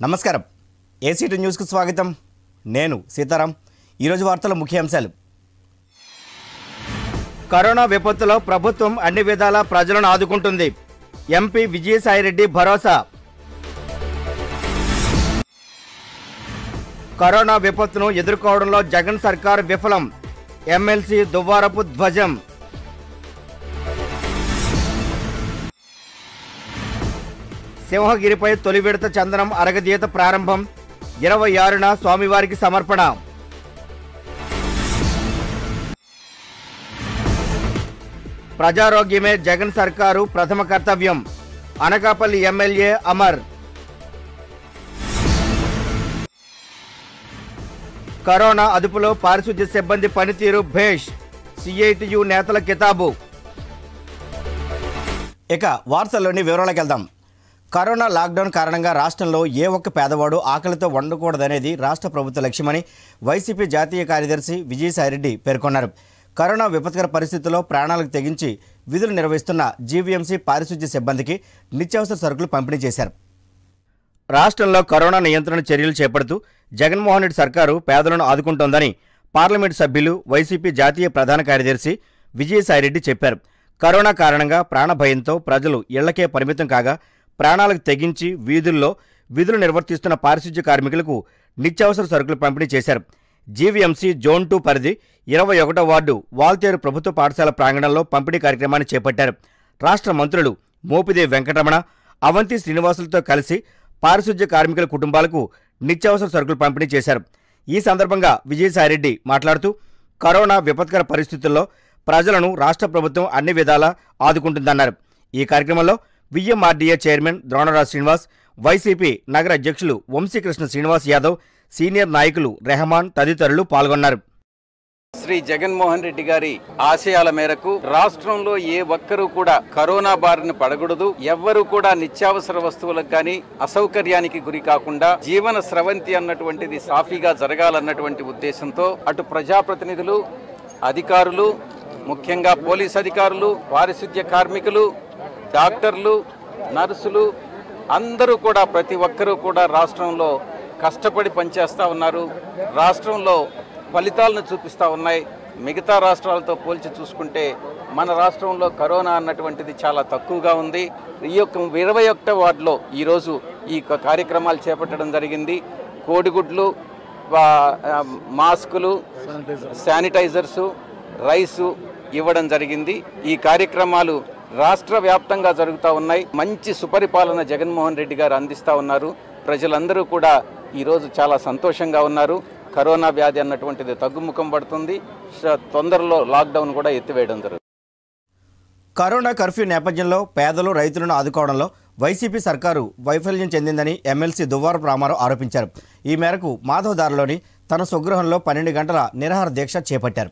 నమస్కారం ఏసీటీ న్యూస్కు స్వాగతం నేను సీతారాం ఈరోజు వార్తల ముఖ్యాంశాలు కరోనా విపత్తులో ప్రభుత్వం అన్ని విధాలా ప్రజలను ఆదుకుంటుంది ఎంపీ విజయసాయిరెడ్డి భరోసా కరోనా విపత్తును ఎదుర్కోవడంలో జగన్ సర్కార్ విఫలం ఎమ్మెల్సీ దువ్వారపు ధ్వజం సింహగిరిపై తొలి విడత చందనం అరగదీత ప్రారంభం ఇరవై ఆరున స్వామివారికి సమర్పణ ప్రజారోగ్యమే జగన్ సర్కారు ప్రథమ కర్తవ్యం అనకాపల్లి ఎమ్మెల్యే అమర్ కరోనా అదుపులో పారిశుద్ధ్య సిబ్బంది పనితీరు భేష్ సిఐటియు నేతల కితాబు ఇక వార్తల్లోని వివరాలకు వెళ్దాం కరోనా లాక్డౌన్ కారణంగా రాష్ట్రంలో ఏ ఒక్క పేదవాడు ఆకలితో వండకూడదనేది రాష్ట్ర ప్రభుత్వ లక్ష్యమని వైసీపీ జాతీయ కార్యదర్శి విజయసాయిరెడ్డి పేర్కొన్నారు కరోనా విపత్కర పరిస్థితుల్లో ప్రాణాలకు తెగించి విధులు నిర్వహిస్తున్న జీవీఎంసీ పారిశుద్ధ్య సిబ్బందికి నిత్యావసర సరుకులు పంపిణీ చేశారు రాష్ట్రంలో కరోనా నియంత్రణ చర్యలు చేపడుతూ జగన్మోహన్ రెడ్డి సర్కారు పేదలను ఆదుకుంటోందని పార్లమెంటు సభ్యులు వైసీపీ జాతీయ ప్రధాన కార్యదర్శి విజయసాయిరెడ్డి చెప్పారు కరోనా కారణంగా ప్రాణభయంతో ప్రజలు ఇళ్లకే పరిమితం కాగా ప్రాణాలకు తెగించి వీధుల్లో విధులు నిర్వర్తిస్తున్న పారిశుద్ధ్య కార్మికులకు నిత్యావసర సరుకులు పంపిణీ చేశారు జీవీఎంసీ జోన్ టూ పరిధి ఇరవై ఒకటో వార్డు వాల్తేరు ప్రభుత్వ పాఠశాల ప్రాంగణంలో పంపిణీ కార్యక్రమాన్ని చేపట్టారు రాష్ట్ర మంత్రులు మోపిదేవి వెంకటరమణ అవంతి శ్రీనివాసులతో కలిసి పారిశుద్ధ్య కార్మికుల కుటుంబాలకు నిత్యావసర సరుకులు పంపిణీ చేశారు ఈ సందర్భంగా విజయసాయిరెడ్డి మాట్లాడుతూ కరోనా విపత్కర పరిస్థితుల్లో ప్రజలను రాష్ట్ర ప్రభుత్వం అన్ని విధాలా ఆదుకుంటుందన్నారు ఈ కార్యక్రమంలో VMRDA chairman Dronaraj Srinivas YCP నగర అధ్యక్షులు వంశీకృష్ణ శ్రీనివాస్ యాదవ్ సీనియర్ నాయకులు రెహమాన్ తదితరులు పాల్గొన్నారు శ్రీ జగన్మోహన్ రెడ్డి గారి ఆశయాల మేరకు రాష్ట్రంలో ఏ ఒక్కరూ కూడా కరోనా బారిన పడకూడదు ఎవ్వరూ కూడా నిత్యావసర వస్తువులకు కానీ అసౌకర్యానికి గురి కాకుండా జీవన స్రవంతి అన్నటువంటిది సాఫీగా జరగాలన్నటువంటి ఉద్దేశంతో అటు ప్రజాప్రతినిధులు అధికారులు ముఖ్యంగా పోలీస్ అధికారులు పారిశుద్ధ్య కార్మికులు డాక్టర్లు నర్సులు అందరూ కూడా ప్రతి ఒక్కరూ కూడా రాష్ట్రంలో కష్టపడి పనిచేస్తూ ఉన్నారు రాష్ట్రంలో ఫలితాలను చూపిస్తూ ఉన్నాయి మిగతా రాష్ట్రాలతో పోల్చి చూసుకుంటే మన రాష్ట్రంలో కరోనా అన్నటువంటిది చాలా తక్కువగా ఉంది ఈ యొక్క ఇరవై ఒకటో వార్డులో ఈరోజు ఈ క- కార్యక్రమాలు చేపట్టడం జరిగింది కోడిగుడ్లు వా- ఆ, మాస్కులు శానిటైజర్సు రైసు ఇవ్వడం జరిగింది ఈ కార్యక్రమాలు రాష్ట్ర వ్యాప్తంగా జరుగుతూ ఉన్నాయి మంచి సుపరిపాలన జగన్మోహన్ రెడ్డి గారు అందిస్తూ ఉన్నారు ప్రజలందరూ కూడా ఈరోజు చాలా సంతోషంగా ఉన్నారు కరోనా వ్యాధి అన్నటువంటిది తగ్గుముఖం పడుతుంది స- తొందరలో లాక్డౌన్ కూడా ఎత్తివేయడం జరుగుతుంది కరోనా కర్ఫ్యూ నేపథ్యంలో పేదలు రైతులను ఆదుకోవడంలో వైసీపీ సర్కారు వైఫల్యం చెందిందని ఎమ్మెల్సీ దువ్వారపు రామారావు ఆరోపించారు ఈ మేరకు మాధవదారిలోని తన స్వగృహంలో పన్నెండు గంటల నిరాహార దీక్ష చేపట్టారు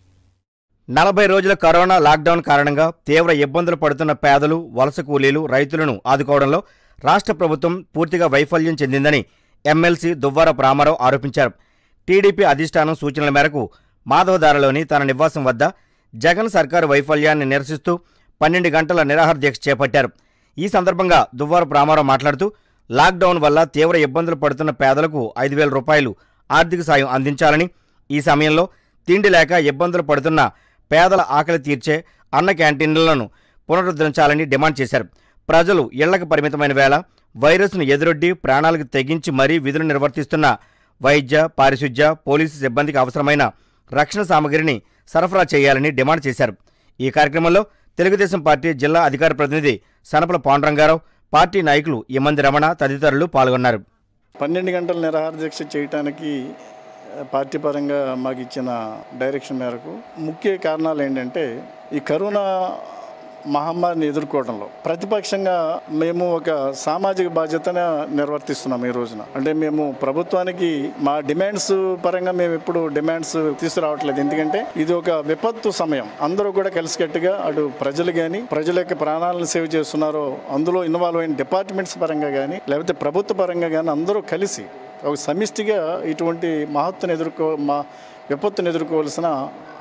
నలభై రోజుల కరోనా లాక్డౌన్ కారణంగా తీవ్ర ఇబ్బందులు పడుతున్న పేదలు వలస కూలీలు రైతులను ఆదుకోవడంలో రాష్ట్ర ప్రభుత్వం పూర్తిగా వైఫల్యం చెందిందని ఎమ్మెల్సీ దువ్వారపు రామారావు ఆరోపించారు టీడీపీ అధిష్టానం సూచనల మేరకు మాధవదారలోని తన నివాసం వద్ద జగన్ సర్కారు వైఫల్యాన్ని నిరసిస్తూ పన్నెండు గంటల నిరాహార దీక్ష చేపట్టారు ఈ సందర్భంగా దువ్వారపు రామారావు మాట్లాడుతూ లాక్డౌన్ వల్ల తీవ్ర ఇబ్బందులు పడుతున్న పేదలకు ఐదు వేల రూపాయలు ఆర్థిక సాయం అందించాలని ఈ సమయంలో తిండి లేక ఇబ్బందులు పడుతున్న పేదల ఆకలి తీర్చే అన్న క్యాంటీన్లను పునరుద్ధరించాలని డిమాండ్ చేశారు ప్రజలు ఇళ్లకు పరిమితమైన వేళ వైరస్ను ఎదురొడ్డి ప్రాణాలకు తెగించి మరీ విధులు నిర్వర్తిస్తున్న వైద్య పారిశుధ్య పోలీసు సిబ్బందికి అవసరమైన రక్షణ సామగ్రిని సరఫరా చేయాలని డిమాండ్ చేశారు ఈ కార్యక్రమంలో తెలుగుదేశం పార్టీ జిల్లా అధికార ప్రతినిధి సనపల పాండురంగారావు పార్టీ నాయకులు ఇమంది రమణ తదితరులు పాల్గొన్నారు పన్నెండు గంటల నిరాహార దీక్ష చేయటానికి ఆ, పార్టీ పరంగా మాకు ఇచ్చిన డైరెక్షన్ మేరకు ముఖ్య కారణాలు ఏంటంటే ఈ కరోనా మహమ్మారిని ఎదుర్కోవడంలో ప్రతిపక్షంగా మేము ఒక సామాజిక బాధ్యతను నిర్వర్తిస్తున్నాం ఈ రోజున అంటే మేము ప్రభుత్వానికి మా డిమాండ్స్ పరంగా మేము ఎప్పుడు డిమాండ్స్ తీసుకురావట్లేదు ఎందుకంటే ఇది ఒక విపత్తు సమయం అందరూ కూడా కలిసికట్టుగా అటు ప్రజలు కానీ ప్రజల యొక్క ప్రాణాలను సేవ్ చేస్తున్నారో అందులో ఇన్వాల్వ్ అయిన డిపార్ట్మెంట్స్ పరంగా కానీ లేకపోతే ప్రభుత్వ పరంగా కానీ అందరూ కలిసి ఒక సమిష్టిగా ఇటువంటి మహత్తును ఎదుర్కో మా విపత్తును ఎదుర్కోవాల్సిన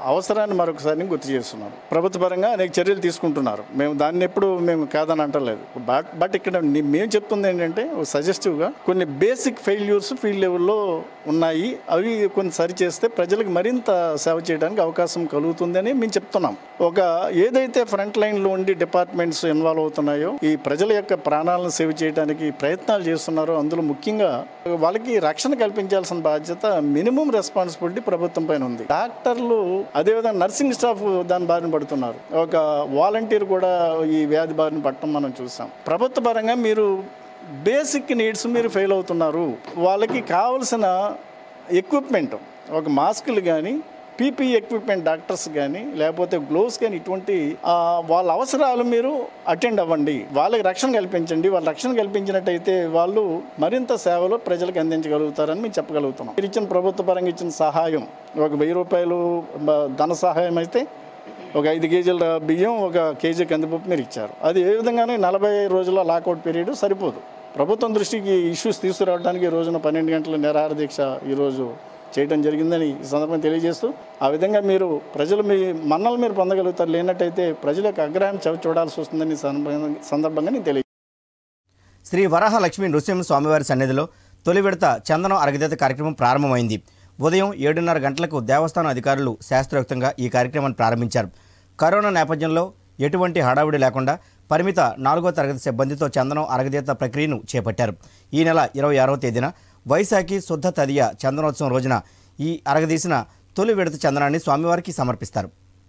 అవసరాన్ని మరొకసారి గుర్తు చేస్తున్నారు ప్రభుత్వ పరంగా అనేక చర్యలు తీసుకుంటున్నారు మేము దాన్ని ఎప్పుడు మేము కాదని అంటలేదు బట్ బట్ ఇక్కడ ని- మేము చెప్తుంది ఏంటంటే సజెస్టివ్గా కొన్ని బేసిక్ ఫెయిల్యూర్స్ ఫీల్డ్ లెవెల్లో ఉన్నాయి అవి కొన్ని సరి చేస్తే ప్రజలకు మరింత సేవ చేయడానికి అవకాశం కలుగుతుందని మేము చెప్తున్నాం ఒక ఏదైతే ఫ్రంట్ లైన్లో ఉండి డిపార్ట్మెంట్స్ ఇన్వాల్వ్ అవుతున్నాయో ఈ ప్రజల యొక్క ప్రాణాలను సేవ్ చేయడానికి ప్రయత్నాలు చేస్తున్నారో అందులో ముఖ్యంగా వాళ్ళకి రక్షణ కల్పించాల్సిన బాధ్యత మినిమం రెస్పాన్సిబిలిటీ ప్రభుత్వం పైన ఉంది డాక్టర్లు అదేవిధంగా నర్సింగ్ స్టాఫ్ దాని బారిన పడుతున్నారు ఒక వాలంటీర్ కూడా ఈ వ్యాధి బారిన పడటం మనం చూసాం ప్రభుత్వ పరంగా మీరు బేసిక్ నీడ్స్ మీరు ఫెయిల్ అవుతున్నారు వాళ్ళకి కావలసిన ఎక్విప్మెంట్ ఒక మాస్కులు కానీ పీపీ ఎక్విప్మెంట్ డాక్టర్స్ కానీ లేకపోతే గ్లోవ్స్ కానీ ఇటువంటి ఆ, వాళ్ళ అవసరాలు మీరు అటెండ్ అవ్వండి వాళ్ళకి రక్షణ కల్పించండి వాళ్ళ రక్షణ కల్పించినట్టయితే వాళ్ళు మరింత సేవలు ప్రజలకు అందించగలుగుతారని మేము చెప్పగలుగుతున్నాం మీరు ఇచ్చిన ప్రభుత్వ పరంగా ఇచ్చిన సహాయం ఒక వెయ్యి రూపాయలు బ- ధన సహాయం అయితే ఒక ఐదు కేజీల బియ్యం ఒక కేజీ కందిపప్పు మీరు ఇచ్చారు అది ఏ విధంగానే నలభై రోజుల లాకౌట్ పీరియడ్ సరిపోదు ప్రభుత్వం దృష్టికి ఇష్యూస్ తీసుకురావడానికి ఈ రోజున పన్నెండు గంటల నిరాహార దీక్ష ఈరోజు చేయడం జరిగిందని ఈ సందర్భంగా తెలియజేస్తూ ఆ విధంగా మీరు ప్రజలు మీ మన్నలు మీరు పొందగలుగుతారు లేనట్టయితే ప్రజల యొక్క ఆగ్రహం చవి చూడాల్సి వస్తుందని ఈ సందర్భంగా సందర్భంగా నేను తెలియ శ్రీ వరాహ లక్ష్మీ నృసింహ స్వామివారి సన్నిధిలో తొలి విడత చందనం అరగదీత కార్యక్రమం ప్రారంభమైంది ఉదయం ఏడున్నర గంటలకు దేవస్థానం అధికారులు శాస్త్రోక్తంగా ఈ కార్యక్రమాన్ని ప్రారంభించారు కరోనా నేపథ్యంలో ఎటువంటి హడావుడి లేకుండా పరిమిత నాలుగో తరగతి సిబ్బందితో చందనం అరగదీత ప్రక్రియను చేపట్టారు ఈ నెల ఇరవై ఆరవ తేదీన వైశాఖి శుద్ధ తదియ చందనోత్సవం రోజున ఈ అరగదీసిన తొలి విడత చందనాన్ని స్వామివారికి సమర్పిస్తారు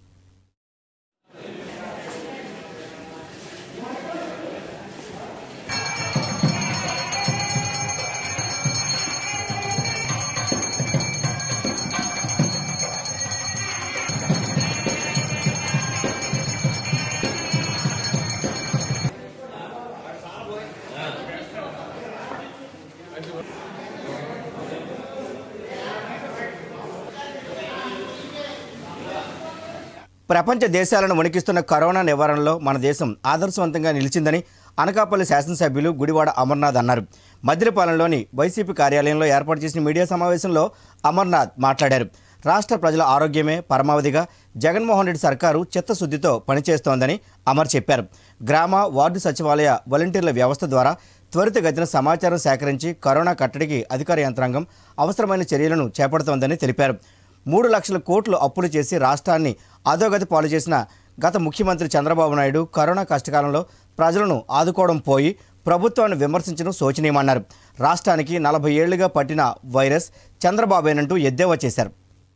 ప్రపంచ దేశాలను వణికిస్తున్న కరోనా నివారణలో మన దేశం ఆదర్శవంతంగా నిలిచిందని అనకాపల్లి శాసనసభ్యులు గుడివాడ అమర్నాథ్ అన్నారు మద్దిలపాలెంలోని వైసీపీ కార్యాలయంలో ఏర్పాటు చేసిన మీడియా సమావేశంలో అమర్నాథ్ మాట్లాడారు రాష్ట్ర ప్రజల ఆరోగ్యమే పరమావధిగా జగన్మోహన్ రెడ్డి సర్కారు చిత్తశుద్ధితో పనిచేస్తోందని అమర్ చెప్పారు గ్రామ వార్డు సచివాలయ వాలంటీర్ల వ్యవస్థ ద్వారా త్వరితగతిన సమాచారం సేకరించి కరోనా కట్టడికి అధికార యంత్రాంగం అవసరమైన చర్యలను చేపడుతోందని తెలిపారు మూడు లక్షల కోట్లు అప్పులు చేసి రాష్ట్రాన్ని అధోగతి పాలు చేసిన గత ముఖ్యమంత్రి చంద్రబాబు నాయుడు కరోనా కష్టకాలంలో ప్రజలను ఆదుకోవడం పోయి ప్రభుత్వాన్ని విమర్శించడం శోచనీయమన్నారు రాష్ట్రానికి నలభై ఏళ్లుగా పట్టిన వైరస్ చంద్రబాబేనంటూ ఎద్దేవా చేశారు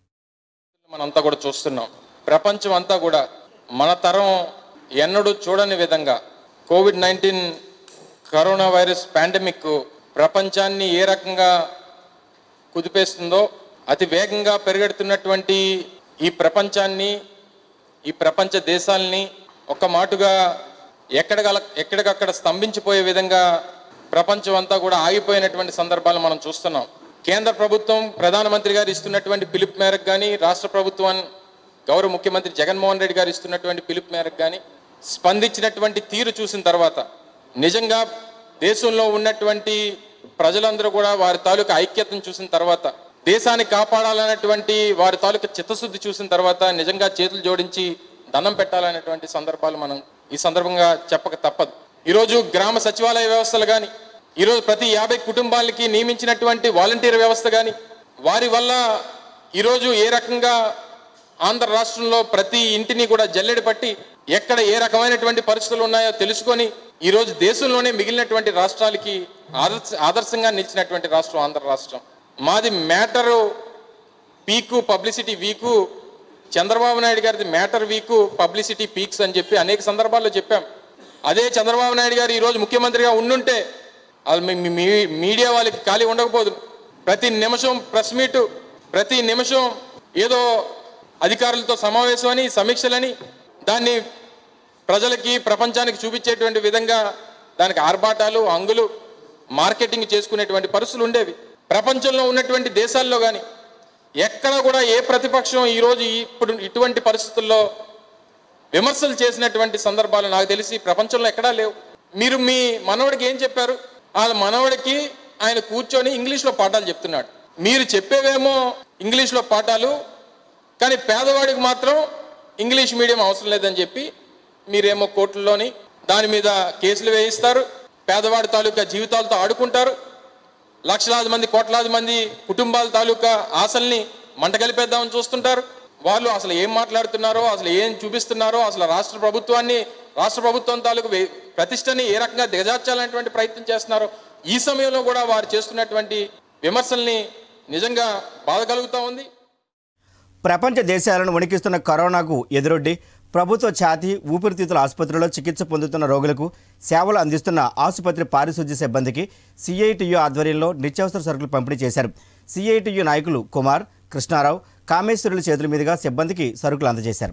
మనంతా కూడా చూస్తున్నాం ప్రపంచం అంతా కూడా మన తరం ఎన్నడూ చూడని విధంగా COVID nineteen corona virus pandemic ప్రపంచాన్ని ఏ రకంగా కుదిపేస్తుందో అతి వేగంగా పెరిగెడుతున్నటువంటి ఈ ప్రపంచాన్ని ఈ ప్రపంచ దేశాలని ఒక్క మాటుగా ఎక్కడగల ఎక్కడికక్కడ స్తంభించిపోయే విధంగా ప్రపంచం అంతా కూడా ఆగిపోయినటువంటి సందర్భాలు మనం చూస్తున్నాం కేంద్ర ప్రభుత్వం ప్రధానమంత్రి గారు ఇస్తున్నటువంటి పిలుపు మేరకు కానీ రాష్ట్ర ప్రభుత్వం గౌరవ ముఖ్యమంత్రి జగన్మోహన్ రెడ్డి గారు ఇస్తున్నటువంటి పిలుపు మేరకు కానీ స్పందించినటువంటి తీరు చూసిన తర్వాత నిజంగా దేశంలో ఉన్నటువంటి ప్రజలందరూ కూడా వారి తాలూకా ఐక్యతను చూసిన తర్వాత దేశాన్ని కాపాడాలనేటువంటి వారి తాలూకా చిత్తశుద్ధి చూసిన తర్వాత నిజంగా చేతులు జోడించి దండం పెట్టాలనేటువంటి సందర్భాలు మనం ఈ సందర్భంగా చెప్పక తప్పదు ఈరోజు గ్రామ సచివాలయ వ్యవస్థలు కానీ ఈరోజు ప్రతి యాభై కుటుంబాలకి నియమించినటువంటి వాలంటీర్ వ్యవస్థ కానీ వారి వల్ల ఈరోజు ఏ రకంగా ఆంధ్ర రాష్ట్రంలో ప్రతి ఇంటిని కూడా జల్లెడ పట్టి ఎక్కడ ఏ రకమైనటువంటి పరిస్థితులు ఉన్నాయో తెలుసుకొని ఈరోజు దేశంలోనే మిగిలినటువంటి రాష్ట్రాలకి ఆదర్శ ఆదర్శంగా నిలిచినటువంటి రాష్ట్రం ఆంధ్ర రాష్ట్రం మాది matter peak publicity weak Chandrababu Naidu గారిది మ్యాటర్ వీకు పబ్లిసిటీ పీక్స్ అని చెప్పి అనేక సందర్భాల్లో చెప్పాం అదే చంద్రబాబు నాయుడు గారు ఈరోజు ముఖ్యమంత్రిగా ఉండుంటే అది మీ- మీ- మీ- మీడియా వాళ్ళకి ఖాళీ ఉండకపోదు ప్రతి నిమిషం ప్రెస్ మీటు ప్రతి నిమిషం ఏదో అధికారులతో సమావేశం అని సమీక్షలని దాన్ని ప్రజలకి ప్రపంచానికి చూపించేటువంటి విధంగా దానికి ఆర్భాటాలు అంగులు మార్కెటింగ్ చేసుకునేటువంటి పరిస్థితులు ఉండేవి ప్రపంచంలో ఉన్నటువంటి దేశాల్లో కానీ ఎక్కడ కూడా ఏ ప్రతిపక్షం ఈరోజు ఇప్పుడు ఇటువంటి పరిస్థితుల్లో విమర్శలు చేసినటువంటి సందర్భాలు నాకు తెలిసి ప్రపంచంలో ఎక్కడా లేవు మీరు మీ మనవడికి ఏం చెప్పారు ఆ మనవడికి ఆయన కూర్చొని ఇంగ్లీష్లో పాఠాలు చెప్తున్నాడు మీరు చెప్పేవేమో ఇంగ్లీష్లో పాఠాలు కానీ పేదవాడికి మాత్రం ఇంగ్లీష్ మీడియం అవసరం లేదని చెప్పి మీరేమో కోర్టుల్లోని దాని మీద కేసులు వేయిస్తారు పేదవాడి తాలూకా జీవితాలతో ఆడుకుంటారు లక్షలాది మంది కోట్లాది మంది కుటుంబాల తాలూకా ఆశల్ని మంట కలిపేద్దామని చూస్తుంటారు వాళ్ళు అసలు ఏం మాట్లాడుతున్నారో అసలు ఏం చూపిస్తున్నారో అసలు రాష్ట్ర ప్రభుత్వాన్ని రాష్ట్ర ప్రభుత్వం తాలూకు వే- ప్రతిష్టని ఏ రకంగా దిగజార్చాలనేటువంటి ప్రయత్నం చేస్తున్నారో ఈ సమయంలో కూడా వారు చేస్తున్నటువంటి విమర్శల్ని నిజంగా బాధ కలుగుతూ ఉంది ప్రపంచ దేశాలను వణికిస్తున్న కరోనాకు ఎదురొడ్డి ప్రభుత్వ ఛాతీ ఊపిరితిత్తుల ఆసుపత్రిలో చికిత్స పొందుతున్న రోగులకు సేవలు అందిస్తున్న ఆసుపత్రి పారిశుద్ధ్య సిబ్బందికి సిఐటియు ఆధ్వర్యంలో నిత్యావసర సరుకులు పంపిణీ చేశారు సిఐటియు నాయకులు కుమార్ కృష్ణారావు కామేశ్వరుల చేతుల మీదుగా సిబ్బందికి సరుకులు అందజేశారు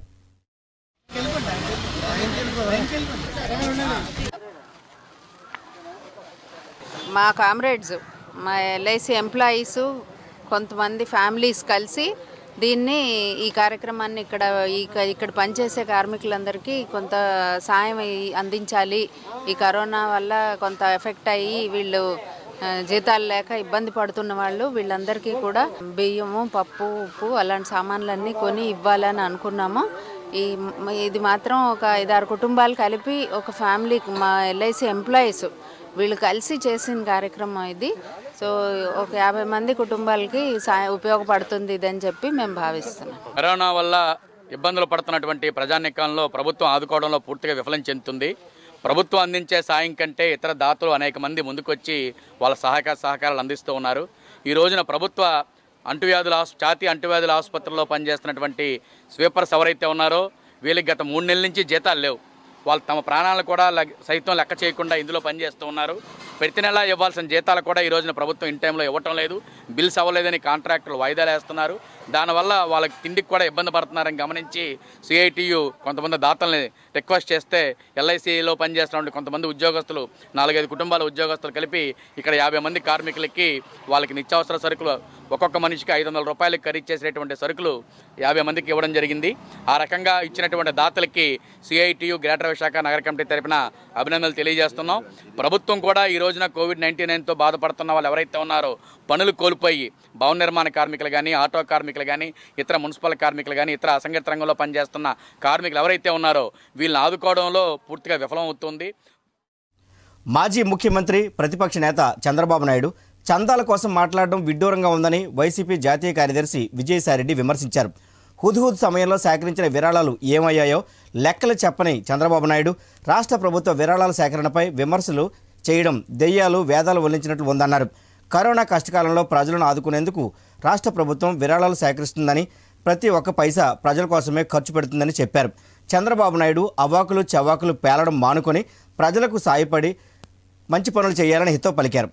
మా కామ్రేడ్స్ మా ఎల్ఐసి ఎంప్లాయీస్ కొంతమంది ఫ్యామిలీస్ కలిసి దీన్ని ఈ కార్యక్రమాన్ని ఇక్కడ ఈ- ఇక్కడ పనిచేసే కార్మికులందరికీ కొంత సాయం ఇ- అందించాలి ఈ కరోనా వల్ల కొంత ఎఫెక్ట్ అయ్యి వీళ్ళు ఆ, జీతాలు లేక ఇబ్బంది పడుతున్న వాళ్ళు వీళ్ళందరికీ కూడా బియ్యము పప్పు ఉప్పు అలాంటి సామాన్లన్నీ కొని ఇవ్వాలని అనుకున్నాము ఈ మ- ఇది మాత్రం ఒక ఐదారు కుటుంబాలు కలిపి ఒక ఫ్యామిలీ మా ఎల్ఐసి ఎంప్లాయీస్ వీళ్ళు కలిసి చేసిన కార్యక్రమం ఇది సో ఒక యాభై మంది కుటుంబాలకి సాయం ఉపయోగపడుతుంది ఇది అని చెప్పి మేము భావిస్తున్నాం కరోనా వల్ల ఇబ్బందులు పడుతున్నటువంటి ప్రజానికంలో ప్రభుత్వం ఆదుకోవడంలో పూర్తిగా విఫలం చెందుతుంది ప్రభుత్వం అందించే సాయం కంటే ఇతర దాతలు అనేక మంది ముందుకొచ్చి వాళ్ళ సహాయక సహకారాలు అందిస్తూ ఉన్నారు ఈ రోజున ప్రభుత్వ అంటువ్యాధుల ఆస్ జాతీయ అంటువ్యాధుల ఆసుపత్రిలో పనిచేస్తున్నటువంటి స్వీపర్స్ ఎవరైతే ఉన్నారో వీళ్ళకి గత మూడు నెలల నుంచి జీతాలు లేవు వాళ్ళు తమ ప్రాణాలు కూడా లెక్- సైతం లెక్క చేయకుండా ఇందులో పనిచేస్తూ ఉన్నారు ప్రతి నెల ఇవ్వాల్సిన జీతాలు కూడా ఈ రోజున ప్రభుత్వం ఇన్ టైంలో ఇవ్వటం లేదు బిల్స్ అవ్వలేదని కాంట్రాక్టులు వాయిదాలు వేస్తున్నారు దానివల్ల వాళ్ళకి తిండికి కూడా ఇబ్బంది పడుతున్నారని గమనించి సిఐటియు కొంతమంది దాతల్ని రిక్వెస్ట్ చేస్తే ఎల్ఐసిలో పనిచేస్తున్న కొంతమంది ఉద్యోగస్తులు నాలుగైదు కుటుంబాల ఉద్యోగస్తులు కలిపి ఇక్కడ యాభై మంది కార్మికులకి వాళ్ళకి నిత్యావసర సరుకులు ఒక్కొక్క మనిషికి ఐదు వందల రూపాయలకి ఖరీదు చేసేటువంటి సరుకులు యాభై మందికి ఇవ్వడం జరిగింది ఆ రకంగా ఇచ్చినటువంటి దాతలకి సిఐటియు గ్రేటర్ విశాఖ నగర కమిటీ తరపున అభినందనలు తెలియజేస్తున్నాం ప్రభుత్వం కూడా ఈ రోజున కోవిడ్ నైన్టీ నైన్తో బాధపడుతున్న వాళ్ళు ఎవరైతే ఉన్నారో పనులు కోల్పోయి భవన నిర్మాణ కార్మికులు కానీ ఆటో కార్మికులు కానీ ఇతర మున్సిపల్ కార్మికులు కానీ ఇతర అసంఘటిత రంగంలో పనిచేస్తున్న కార్మికులు ఎవరైతే ఉన్నారో వీళ్ళని ఆదుకోవడంలో పూర్తిగా విఫలమవుతుంది మాజీ ముఖ్యమంత్రి ప్రతిపక్ష నేత చంద్రబాబు నాయుడు చందాల కోసం మాట్లాడడం విడ్డూరంగా ఉందని వైసీపీ జాతీయ కార్యదర్శి విజయసాయిరెడ్డి విమర్శించారు హుద్హుద్ సమయంలో సేకరించిన విరాళాలు ఏమయ్యాయో లెక్కలు చెప్పని చంద్రబాబు నాయుడు రాష్ట్ర ప్రభుత్వ విరాళాల సేకరణపై విమర్శలు చేయడం దెయ్యాలు వేదాలు వల్లించినట్లు ఉందన్నారు కరోనా కష్టకాలంలో ప్రజలను ఆదుకునేందుకు రాష్ట్ర ప్రభుత్వం విరాళాలు సేకరిస్తుందని ప్రతి ఒక్క పైసా ప్రజల కోసమే ఖర్చు పెడుతుందని చెప్పారు చంద్రబాబు నాయుడు అవాకులు చవాకులు పేలడం మానుకొని ప్రజలకు సాయపడి మంచి పనులు చేయాలని హితవు పలికారు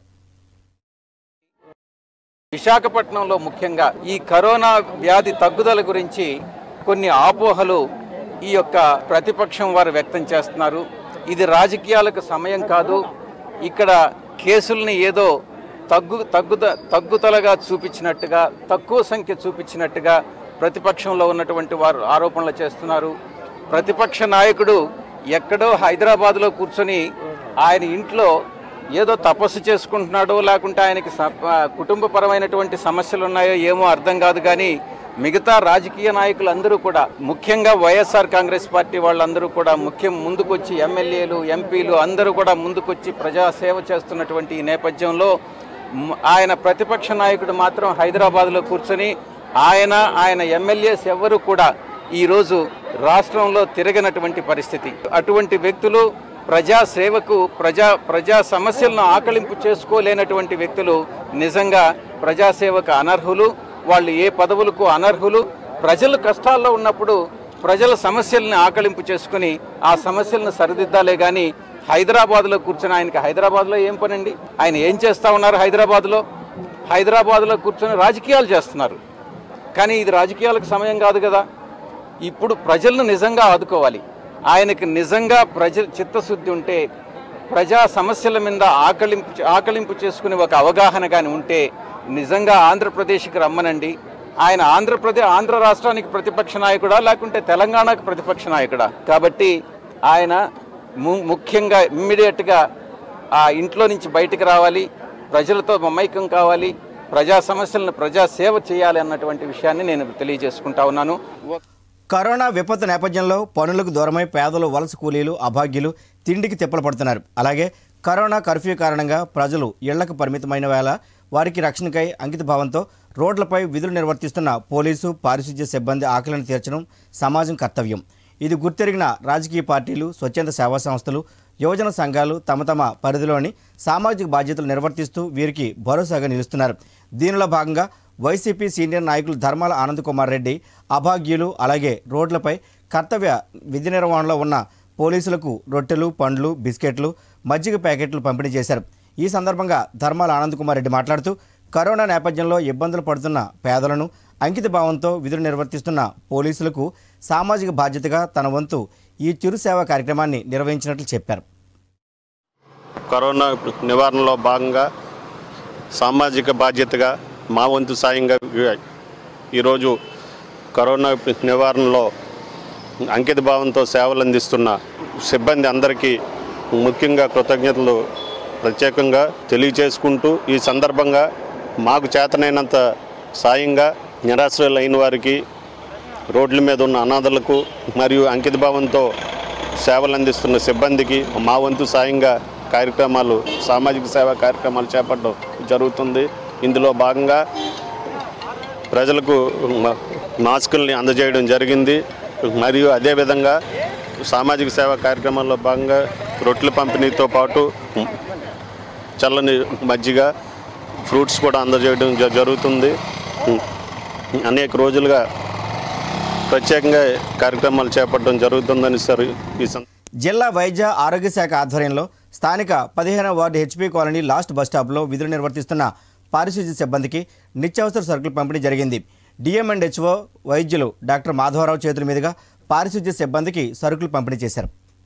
విశాఖపట్నంలో ముఖ్యంగా ఈ కరోనా వ్యాధి తగ్గుదల గురించి కొన్ని ఆపోహలు ఈ యొక్క ప్రతిపక్షం వారు వ్యక్తం చేస్తున్నారు ఇది రాజకీయాలకు సమయం కాదు ఇక్కడ కేసుల్ని ఏదో తగ్గు తగ్గుద తగ్గుతలగా చూపించినట్టుగా తక్కువ సంఖ్య చూపించినట్టుగా ప్రతిపక్షంలో ఉన్నటువంటి వారు ఆరోపణలు చేస్తున్నారు ప్రతిపక్ష నాయకుడు ఎక్కడో హైదరాబాద్లో కూర్చొని ఆయన ఇంట్లో ఏదో తపస్సు చేసుకుంటున్నాడో లేకుంటే ఆయనకి స- ఆ, కుటుంబపరమైనటువంటి సమస్యలు ఉన్నాయో ఏమో అర్థం కాదు కానీ మిగతా రాజకీయ నాయకులందరూ కూడా ముఖ్యంగా వైఎస్ఆర్ కాంగ్రెస్ పార్టీ వాళ్ళందరూ కూడా ముఖ్యం ముందుకొచ్చి ఎమ్మెల్యేలు ఎంపీలు అందరూ కూడా ముందుకొచ్చి ప్రజాసేవ చేస్తున్నటువంటి ఈ నేపథ్యంలో మ్, ఆయన ప్రతిపక్ష నాయకుడు మాత్రం హైదరాబాద్లో కూర్చొని ఆయన ఆయన ఎమ్మెల్యేస్ ఎవ్వరూ కూడా ఈరోజు రాష్ట్రంలో తిరగనటువంటి పరిస్థితి అటువంటి వ్యక్తులు ప్రజా సేవకు ప్రజా ప్రజా సమస్యలను ఆకలింపు చేసుకోలేనటువంటి వ్యక్తులు నిజంగా ప్రజాసేవకు అనర్హులు వాళ్ళు ఏ పదవులకు అనర్హులు ప్రజలు కష్టాల్లో ఉన్నప్పుడు ప్రజల సమస్యల్ని ఆకలింపు చేసుకుని ఆ సమస్యలను సరిదిద్దాలే కానీ హైదరాబాద్లో కూర్చొని ఆయనకి హైదరాబాద్లో ఏం పనండి ఆయన ఏం చేస్తా ఉన్నారు హైదరాబాద్లో హైదరాబాద్లో కూర్చొని రాజకీయాలు చేస్తున్నారు కానీ ఇది రాజకీయాలకు సమయం కాదు కదా ఇప్పుడు ప్రజలను నిజంగా ఆదుకోవాలి ఆయనకి నిజంగా ప్రజ చిత్తశుద్ధి ఉంటే ప్రజా సమస్యల మీద ఆకలింపు ఆకలింపు చేసుకునే ఒక అవగాహన కానీ ఉంటే నిజంగా ఆంధ్రప్రదేశ్కి రమ్మనండి ఆయన ఆంధ్రప్రదేశ్ ఆంధ్ర రాష్ట్రానికి ప్రతిపక్ష నాయకుడా లేకుంటే తెలంగాణకు ప్రతిపక్ష నాయకుడా కాబట్టి ఆయన ము- ముఖ్యంగా ఇమ్మీడియట్గా ఆ ఇంట్లో నుంచి బయటకు రావాలి ప్రజలతో మమైకం కావాలి ప్రజా సమస్యలను ప్రజా సేవ చేయాలి అన్నటువంటి విషయాన్ని నేను తెలియజేసుకుంటా ఉన్నాను కరోనా విపత్తు నేపథ్యంలో పనులకు దూరమై పేదలు వలస కూలీలు అభాగ్యులు తిండికి తిప్పలు పడుతున్నారు అలాగే కరోనా కర్ఫ్యూ కారణంగా ప్రజలు ఇళ్లకు పరిమితమైన వేళ వారికి రక్షణకై అంకిత భావంతో రోడ్లపై విధులు నిర్వర్తిస్తున్న పోలీసు పారిశుధ్య సిబ్బంది ఆకలిని తీర్చడం సమాజం కర్తవ్యం ఇది గుర్తెరిగిన రాజకీయ పార్టీలు స్వచ్ఛంద సేవా సంస్థలు యువజన సంఘాలు తమ తమ పరిధిలోని సామాజిక బాధ్యతలు నిర్వర్తిస్తూ వీరికి భరోసాగా నిలుస్తున్నారు దీనిలో భాగంగా వైసీపీ సీనియర్ నాయకులు ధర్మాల ఆనంద్ కుమార్ రెడ్డి అభాగ్యులు అలాగే రోడ్లపై కర్తవ్య విధి నిర్వహణలో ఉన్న పోలీసులకు రొట్టెలు పండ్లు బిస్కెట్లు మజ్జిగ ప్యాకెట్లు పంపిణీ చేశారు ఈ సందర్భంగా ధర్మాల ఆనంద్ కుమార్ రెడ్డి మాట్లాడుతూ కరోనా నేపథ్యంలో ఇబ్బందులు పడుతున్న పేదలను అంకిత భావంతో విధులు నిర్వర్తిస్తున్న పోలీసులకు సామాజిక బాధ్యతగా తన వంతు ఈ చిరు సేవా కార్యక్రమాన్ని నిర్వహించినట్లు చెప్పారు కరోనా నివారణలో భాగంగా సామాజిక బాధ్యతగా మా వంతు సాయంగా ఈరోజు కరోనా నివారణలో అంకిత భావంతో సేవలు అందిస్తున్న సిబ్బంది అందరికీ ముఖ్యంగా కృతజ్ఞతలు ప్రత్యేకంగా తెలియచేసుకుంటూ ఈ సందర్భంగా మాకు చేతనైనంత సాయంగా నిరాశ్రయులైన వారికి రోడ్ల మీద ఉన్న అనాథలకు మరియు అంకిత భావంతో సేవలు అందిస్తున్న సిబ్బందికి మా వంతు సాయంగా కార్యక్రమాలు సామాజిక సేవా కార్యక్రమాలు చేపట్టడం జరుగుతుంది ఇందులో భాగంగా ప్రజలకు మ- మాస్కుల్ని అందజేయడం జరిగింది మరియు అదేవిధంగా సామాజిక సేవా కార్యక్రమాల్లో భాగంగా రొట్టెల పంపిణీతో పాటు చల్లని మజ్జిగ ఫ్రూట్స్ కూడా అందజేయడం జ- జరుగుతుంది అనేక రోజులుగా ప్రత్యేకంగా కార్యక్రమాలు చేపట్టడం జరుగుతుందని సార్ ఈ సం జిల్లా వైద్య ఆరోగ్య శాఖ ఆధ్వర్యంలో స్థానిక పదిహేనవ ward HP colony last bus స్టాప్లో విధులు నిర్వర్తిస్తున్న పారిశుద్ధ్య సిబ్బందికి నిత్యావసర సరుకులు పంపిణీ జరిగింది డిఎం అండ్ హెచ్ఓ వైద్యులు డాక్టర్ మాధవరావు చేతుల మీదుగా పారిశుద్ధ్య సిబ్బందికి సరుకులు పంపిణీ చేశారు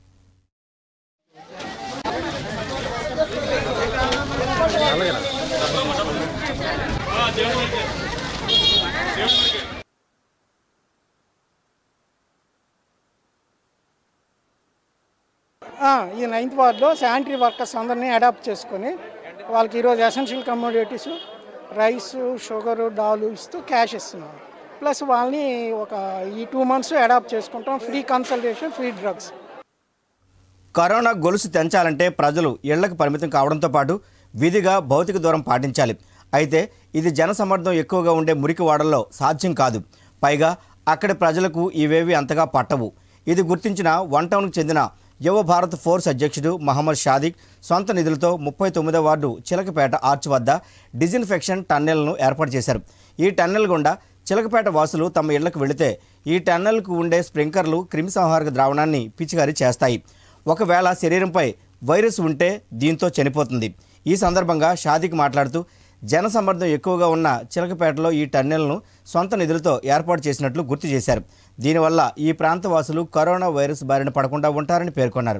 ఆ, ఈ నైన్త్ వార్డులో శానిటరీ వర్కర్స్ అందరినీ అడాప్ట్ చేసుకొని వాళ్ళకి ఈరోజు essential commodities rice sugar dal ఇస్తూ క్యాష్ ఇస్తున్నాం ప్లస్ వాళ్ళని ఒక ఈ టూ మంత్స్ అడాప్ట్ చేసుకుంటాం free consultation free drugs corona గొలుసు తెంచాలంటే ప్రజలు ఇళ్లకు పరిమితం కావడంతో పాటు విధిగా భౌతిక దూరం పాటించాలి అయితే ఇది జనసమ్మర్దం ఎక్కువగా ఉండే మురికి వాడల్లో సాధ్యం కాదు పైగా అక్కడి ప్రజలకు ఇవేవి అంతగా పట్టవు ఇది గుర్తించిన వన్ టౌన్కు చెందిన యువ భారత్ ఫోర్స్ అధ్యక్షుడు మహమ్మద్ షాదిక్ సొంత నిధులతో ముప్పై తొమ్మిదో వార్డు చిలకపేట ఆర్చ్ వద్ద డిజిన్ఫెక్షన్ టన్నెల్ను ఏర్పాటు చేశారు ఈ టన్నెల్ గుండా చిలకపేట వాసులు తమ ఇళ్లకు వెళితే ఈ టన్నెల్కు ఉండే స్ప్రింకర్లు క్రిమిసంహారక ద్రావణాన్ని పిచికారీ చేస్తాయి ఒకవేళ శరీరంపై వైరస్ ఉంటే దీంతో చనిపోతుంది ఈ సందర్భంగా షాదిక్ మాట్లాడుతూ జనసమ్మర్దం ఎక్కువగా ఉన్న చిలకపేటలో ఈ టన్నెల్ను సొంత నిధులతో ఏర్పాటు చేసినట్లు గుర్తు చేశారు దీనివల్ల ఈ ప్రాంత వాసులు కరోనా వైరస్ బారిన పడకుండా ఉంటారని పేర్కొన్నారు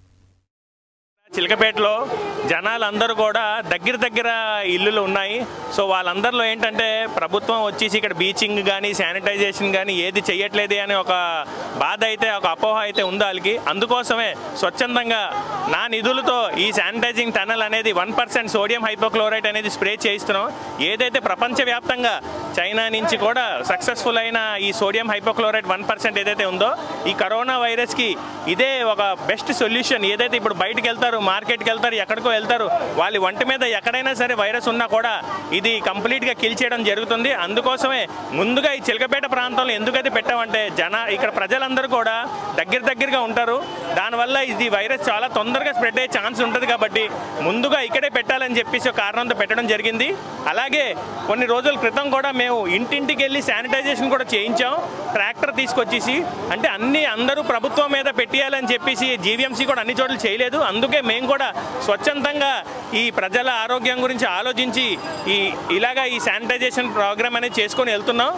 చిలకపేటలో జనాలందరూ కూడా దగ్గర దగ్గర ఇల్లులు ఉన్నాయి సో వాళ్ళందరిలో ఏంటంటే ప్రభుత్వం వచ్చేసి ఇక్కడ బీచింగ్ కానీ శానిటైజేషన్ కానీ ఏది చెయ్యట్లేదు అని ఒక బాధ అయితే ఒక అపోహ అయితే ఉంది వాళ్ళకి అందుకోసమే స్వచ్ఛందంగా నా నిధులతో ఈ శానిటైజింగ్ టనల్ అనేది వన్ పర్సెంట్ సోడియం హైపోక్లోరైడ్ అనేది స్ప్రే చేయిస్తున్నాం ఏదైతే ప్రపంచవ్యాప్తంగా చైనా నుంచి కూడా సక్సెస్ఫుల్ అయిన ఈ సోడియం హైపోక్లోరైడ్ వన్ పర్సెంట్ ఏదైతే ఉందో ఈ కరోనా వైరస్కి ఇదే ఒక బెస్ట్ సొల్యూషన్ ఏదైతే ఇప్పుడు బయటకు వెళ్తారు మార్కెట్కి వెళ్తారు ఎక్కడికో వెళ్తారు వాళ్ళ వంటి మీద ఎక్కడైనా సరే వైరస్ ఉన్నా కూడా ఇది కంప్లీట్గా కిల్ చేయడం జరుగుతుంది అందుకోసమే ముందుగా ఈ చిలకపేట ప్రాంతంలో ఎందుకైతే పెట్టామంటే జన ఇక్కడ ప్రజలందరూ కూడా దగ్గర దగ్గరగా ఉంటారు దానివల్ల ఇది వైరస్ చాలా తొందరగా స్ప్రెడ్ అయ్యే ఛాన్స్ ఉంటుంది కాబట్టి ముందుగా ఇక్కడే పెట్టాలని చెప్పేసి ఒక కారణంతో పెట్టడం జరిగింది అలాగే కొన్ని రోజుల క్రితం కూడా మేము ఇంటింటికి వెళ్ళి శానిటైజేషన్ కూడా చేయించాం ట్రాక్టర్ తీసుకొచ్చేసి అంటే అన్ని అందరూ ప్రభుత్వం మీద పెట్టేయాలని చెప్పేసి జీవీఎంసీ కూడా అన్ని చోట్ల చేయలేదు అందుకే మేము కూడా స్వచ్ఛందంగా ఈ ప్రజల ఆరోగ్యం గురించి ఆలోచించి ఈ ఇలాగా ఈ శానిటైజేషన్ ప్రోగ్రామ్ అనేది చేసుకొని వెళ్తున్నాం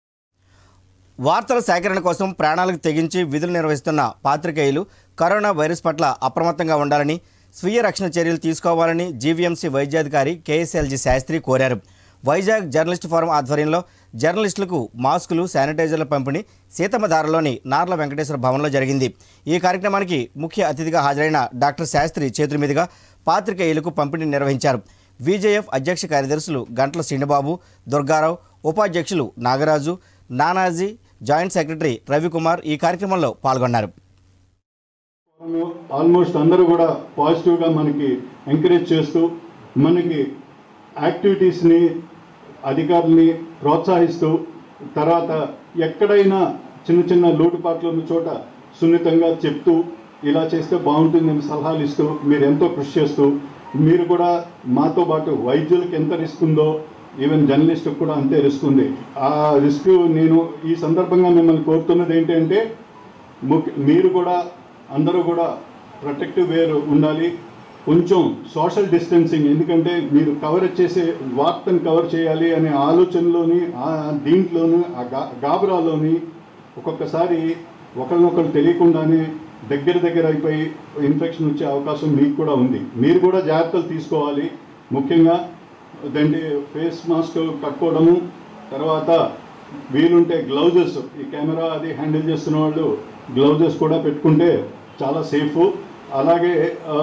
వార్తల సేకరణ కోసం ప్రాణాలకు తెగించి విధులు నిర్వహిస్తున్న పాత్రికేయులు కరోనా వైరస్ పట్ల అప్రమత్తంగా ఉండాలని స్వీయ రక్షణ చర్యలు తీసుకోవాలని జీవీఎంసీ వైద్యాధికారి కేఎస్ఎల్జీ శాస్త్రి కోరారు వైజాగ్ జర్నలిస్ట్ ఫోరం ఆధ్వర్యంలో జర్నలిస్టులకు మాస్కులు శానిటైజర్ల పంపిణీ సీతమ్మధారలోని నార్ల వెంకటేశ్వర భవన్లో జరిగింది ఈ కార్యక్రమానికి ముఖ్య అతిథిగా హాజరైన డాక్టర్ శాస్త్రి చేతుల మీదుగా పాత్రికేయులకు పంపిణీ నిర్వహించారు విజేఎఫ్ అధ్యక్ష కార్యదర్శులు గంట్ల శ్రీనిబాబు దుర్గారావు ఉపాధ్యక్షులు నాగరాజు నానాజీ జాయింట్ సెక్రటరీ రవికుమార్ ఈ కార్యక్రమంలో పాల్గొన్నారు ఆల్మోస్ట్ అందరూ కూడా పాజిటివ్గా మనకి ఎంకరేజ్ చేస్తూ మనకి యాక్టివిటీస్ని అధికారుల్ని ప్రోత్సహిస్తూ తర్వాత ఎక్కడైనా చిన్న చిన్న లోటుపాట్లు ఉన్న చోట సున్నితంగా చెప్తూ ఇలా చేస్తే బాగుంటుందని సలహాలు ఇస్తూ మీరు ఎంతో కృషి చేస్తూ మీరు కూడా మాతో పాటు వైద్యులకు ఎంత రిస్క్ ఉందో ఈవెన్ జర్నలిస్ట్కి కూడా అంతే రిస్క్ ఉంది ఆ రిస్క్ నేను ఈ సందర్భంగా మిమ్మల్ని కోరుతున్నది ఏంటంటే ముఖ్య మీరు కూడా అందరూ కూడా ప్రొటెక్టివ్ వేర్ ఉండాలి కొంచెం సోషల్ డిస్టెన్సింగ్ ఎందుకంటే మీరు కవర్ చేసే వార్తను కవర్ చేయాలి అనే ఆలోచనలోని ఆ దీంట్లోని ఆ గా గాబరాలోని ఒక్కొక్కసారి ఒకరినొకరు తెలియకుండానే దగ్గర దగ్గర అయిపోయి ఇన్ఫెక్షన్ వచ్చే అవకాశం మీకు కూడా ఉంది మీరు కూడా జాగ్రత్తలు తీసుకోవాలి ముఖ్యంగా దండి ఫేస్ మాస్క్ కట్టుకోవడము తర్వాత వీలుంటే గ్లౌజెస్ ఈ కెమెరా అది హ్యాండిల్ చేస్తున్న వాళ్ళు గ్లౌజెస్ కూడా పెట్టుకుంటే చాలా సేఫ్ అలాగే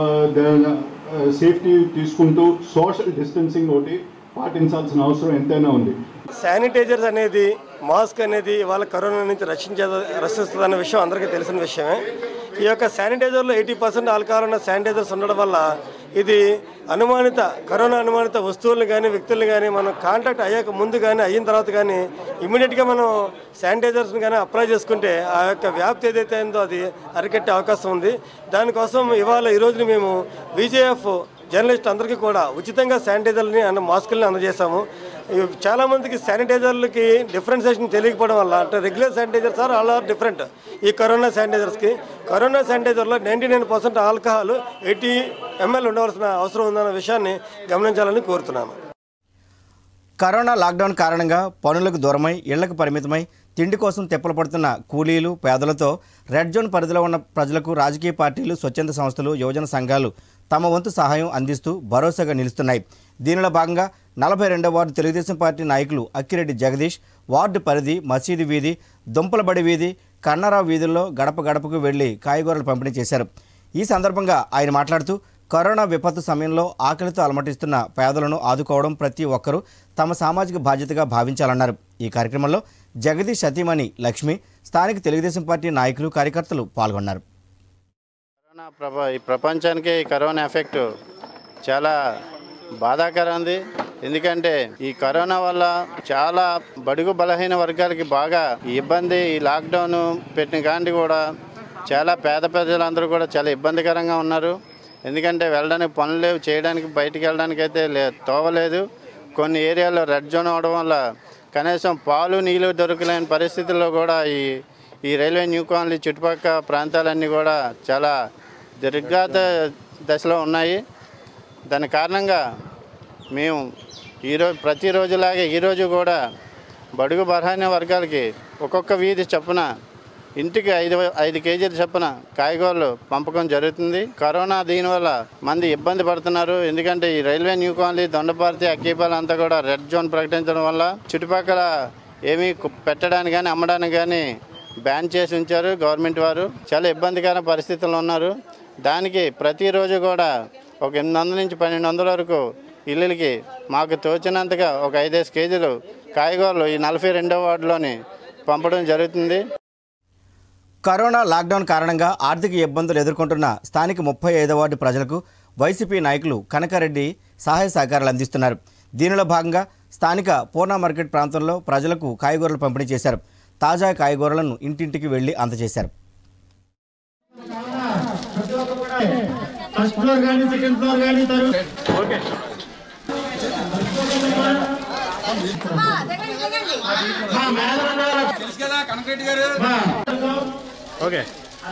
సేఫ్టీ తీసుకుంటూ సోషల్ డిస్టెన్సింగ్ ఒకటి పాటించాల్సిన అవసరం ఎంతైనా ఉంది శానిటైజర్స్ అనేది మాస్క్ అనేది వాళ్ళ కరోనా నుంచి రక్షించే రక్షిస్తుందన్న విషయం అందరికీ తెలిసిన విషయమే ఈ యొక్క శానిటైజర్లో ఎయిటీ పర్సెంట్ ఆల్కహాల్ ఉన్న శానిటైజర్స్ ఉండడం వల్ల ఇది అనుమానిత కరోనా అనుమానిత వస్తువులను కానీ వ్యక్తులను కానీ మనం కాంటాక్ట్ అయ్యాక ముందు కానీ అయిన తర్వాత కానీ ఇమీడియట్గా మనం శానిటైజర్స్ని కానీ అప్లై చేసుకుంటే ఆ యొక్క వ్యాప్తి ఏదైతే ఉందో అది అరికట్టే అవకాశం ఉంది దానికోసం ఇవాళ ఈరోజు మేము విజేఎఫ్ జర్నలిస్ట్ అందరికీ కూడా ఉచితంగా శానిటైజర్ని అండ్ మాస్కుల్ని అందజేశాము ఇవి చాలా మందికి శానిటైజర్లకి డిఫరెన్సియేషన్ తెలియకపోవడం వల్ల అంటే regular sanitisers are all are different ఈ కరోనా శానిటైజర్స్కి కరోనా శానిటైజర్లో ninety nine percent alcohol eighty ML ఉండవలసిన అవసరం ఉందన్న విషయాన్ని గమనించాలని కోరుతున్నాను కరోనా లాక్డౌన్ కారణంగా పనులకు దూరమై ఇళ్లకు పరిమితమై తిండి కోసం తిప్పలు పడుతున్న కూలీలు పేదలతో రెడ్ జోన్ పరిధిలో ఉన్న ప్రజలకు రాజకీయ పార్టీలు స్వచ్ఛంద సంస్థలు యువజన సంఘాలు తమ వంతు సహాయం అందిస్తూ భరోసాగా నిలుస్తున్నాయి దీనిలో భాగంగా నలభై రెండవ వార్డు తెలుగుదేశం పార్టీ నాయకులు అక్కిరెడ్డి జగదీష్ వార్డు పరిధి మసీదు వీధి దుంపలబడి వీధి కన్నారావు వీధుల్లో గడప గడపకు వెళ్లి కాయగూరలు పంపిణీ చేశారు ఈ సందర్భంగా ఆయన మాట్లాడుతూ కరోనా విపత్తు సమయంలో ఆకలితో అలమటిస్తున్న పేదలను ఆదుకోవడం ప్రతి ఒక్కరూ తమ సామాజిక బాధ్యతగా భావించాలన్నారు ఈ కార్యక్రమంలో జగదీష్ సతీమణి లక్ష్మి స్థానిక తెలుగుదేశం పార్టీ నాయకులు కార్యకర్తలు పాల్గొన్నారు కరోనా ప్రభ ఈ ప్రపంచానికి ఈ కరోనా ఎఫెక్ట్ చాలా బాధాకరంది ఎందుకంటే ఈ కరోనా వల్ల చాలా బడుగు బలహీన వర్గాలకి బాగా ఈ ఇబ్బంది ఈ లాక్డౌన్ పెట్టిన కాంటి కూడా చాలా పేద ప్రజలందరూ కూడా చాలా ఇబ్బందికరంగా ఉన్నారు ఎందుకంటే వెళ్ళడానికి పనులు లేవు చేయడానికి బయటికి వెళ్ళడానికి అయితే లే తోవలేదు కొన్ని ఏరియాల్లో రెడ్ జోన్ అవడం వల్ల కనీసం పాలు నీళ్లు దొరకలేని పరిస్థితుల్లో కూడా ఈ ఈ రైల్వే న్యూ కాలనీ చుట్టుపక్కల ప్రాంతాలన్నీ కూడా చాలా దుర్గాత దశలో ఉన్నాయి దాని కారణంగా మేము ఈరోజు ప్రతిరోజులాగే ఈరోజు కూడా బడుగు బలహీన వర్గాలకి ఒక్కొక్క వీధి చొప్పున ఇంటికి ఐదు ఐదు కేజీల చొప్పున కాయగూరలు పంపకం జరుగుతుంది కరోనా దీనివల్ల మంది ఇబ్బంది పడుతున్నారు ఎందుకంటే ఈ railway new colony Dondaparthi Akkipalem అంతా కూడా రెడ్ జోన్ ప్రకటించడం వల్ల చుట్టుపక్కల ఏమీ కు- పెట్టడానికి కానీ అమ్మడానికి కానీ బ్యాన్ చేసి ఉంచారు గవర్నమెంట్ వారు చాలా ఇబ్బందికర పరిస్థితుల్లో ఉన్నారు దానికి ప్రతిరోజు కూడా ఒక ఎనిమిది వందల నుంచి పన్నెండు వందల వరకు ఇల్లులకి మాకు తోచినంతగా ఒక ఐదేసి కేజీలు కాయగూరలు ఈ నలభై రెండో వార్డులోని పంపడం జరుగుతుంది కరోనా లాక్డౌన్ కారణంగా ఆర్థిక ఇబ్బందులు ఎదుర్కొంటున్న స్థానిక ముప్పై ఐదో వార్డు ప్రజలకు వైసీపీ నాయకులు కనకారెడ్డి సహాయ సహకారాలు అందిస్తున్నారు దీనిలో భాగంగా స్థానిక పూర్ణ మార్కెట్ ప్రాంతంలో ప్రజలకు కాయగూరలు పంపిణీ చేశారు తాజా కాయగూరలను ఇంటింటికి వెళ్లి అందజేశారు ఫస్ట్ ఫ్లోర్ కానీ సెకండ్ ఫ్లోర్ కానీ ఓకే ఓకే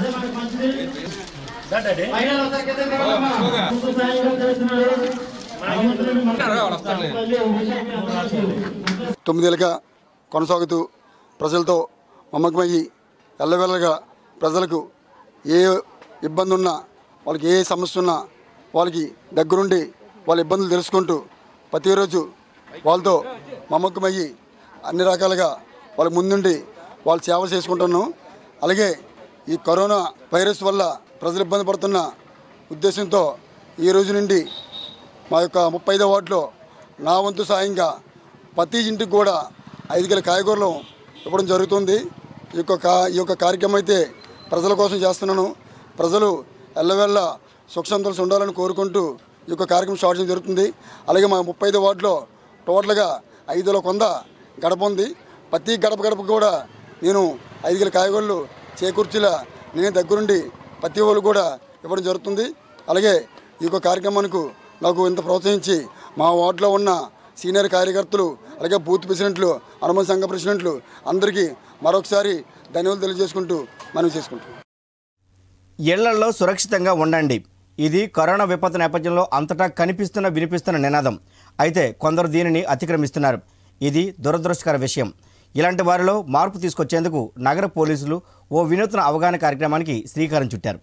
తొమ్మిదేళ్ళుగా కొనసాగుతూ ప్రజలతో మమ్మకమయ్యి ఎల్లవెల్లగా ప్రజలకు ఏ ఇబ్బంది ఉన్నా వాళ్ళకి ఏ సమస్య ఉన్నా వాళ్ళకి దగ్గరుండి వాళ్ళ ఇబ్బందులు తెలుసుకుంటూ ప్రతిరోజు వాళ్ళతో మమ్మకమయ్యి అన్ని రకాలుగా వాళ్ళ ముందుండి వాళ్ళు సేవ చేసుకుంటున్నాం అలాగే ఈ కరోనా వైరస్ వల్ల ప్రజలు ఇబ్బంది పడుతున్న ఉద్దేశంతో ఈ రోజు నుండి మా యొక్క ముప్పై ఐదో వార్డులో నా వంతు సాయంగా ప్రతి ఇంటికి కూడా ఐదు కిలో కాయగూరలు ఇవ్వడం జరుగుతుంది ఈ యొక్క కా ఈ యొక్క కార్యక్రమం అయితే ప్రజల కోసం చేస్తున్నాను ప్రజలు ఎల్లవెల్ల సుఖ సంతోషం ఉండాలని కోరుకుంటూ ఈ యొక్క కార్యక్రమం స్టార్ట్ చేయడం జరుగుతుంది అలాగే మా ముప్పై ఐదో వార్డులో టోటల్గా ఐదులో కొంద గడప ఉంది ప్రతి గడప గడప కూడా నేను ఐదు కిలో కాయగూరలు చేకూర్చేలా నేనే దగ్గరుండి ప్రతి వాళ్ళు కూడా ఇవ్వడం జరుగుతుంది అలాగే ఈ యొక్క కార్యక్రమానికి నాకు ఇంత ప్రోత్సహించి మా వార్డులో ఉన్న సీనియర్ కార్యకర్తలు అలాగే బూత్ ప్రెసిడెంట్లు అనుమతి సంఘ ప్రెసిడెంట్లు అందరికీ మరొకసారి ధన్యవాదాలు తెలియజేసుకుంటూ మనం చేసుకుంటాం ఇళ్లలో సురక్షితంగా ఉండండి ఇది కరోనా విపత్తు నేపథ్యంలో అంతటా కనిపిస్తున్న వినిపిస్తున్న నినాదం అయితే కొందరు దీనిని అతిక్రమిస్తున్నారు ఇది దురదృష్టకర విషయం ఇలాంటి వారిలో మార్పు తీసుకొచ్చేందుకు నగర పోలీసులు ఓ వినూత్న అవగాహన కార్యక్రమానికి శ్రీకారం చుట్టారు